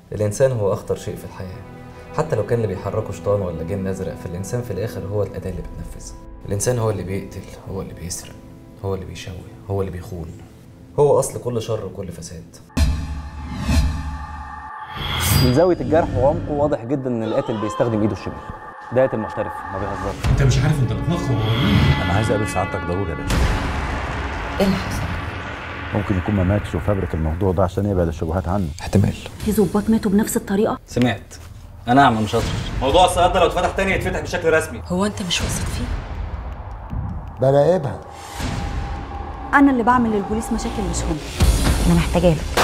الإنسان هو أخطر شيء في الحياة حتى لو كان اللي بيحركه شيطان ولا جن أزرق فالإنسان في الآخر هو الأداة اللي بتنفذ الإنسان هو اللي بيقتل هو اللي بيسرق هو اللي بيشوه هو اللي بيخون هو أصل كل شر وكل فساد من زاويه الجرح وعمقه واضح جدا ان القاتل بيستخدم ايده الشمال ده قاتل محترف ما بيهزرش انت مش عارف انت بتنخر ولا مين انا عايز اقابل سعادتك ضروري يا باشا ايه اللي حصل؟ ممكن يكون ما ماتش وفبرك الموضوع ده عشان يبعد الشبهات عنه احتمال في ظباط ماتوا بنفس الطريقه سمعت انا اعمى مش اطرش موضوع الصياد ده لو اتفتح تاني يتفتح بشكل رسمي هو انت مش واثق فيه براقبها انا اللي بعمل للبوليس مشاكل مش هم انا محتاجه لك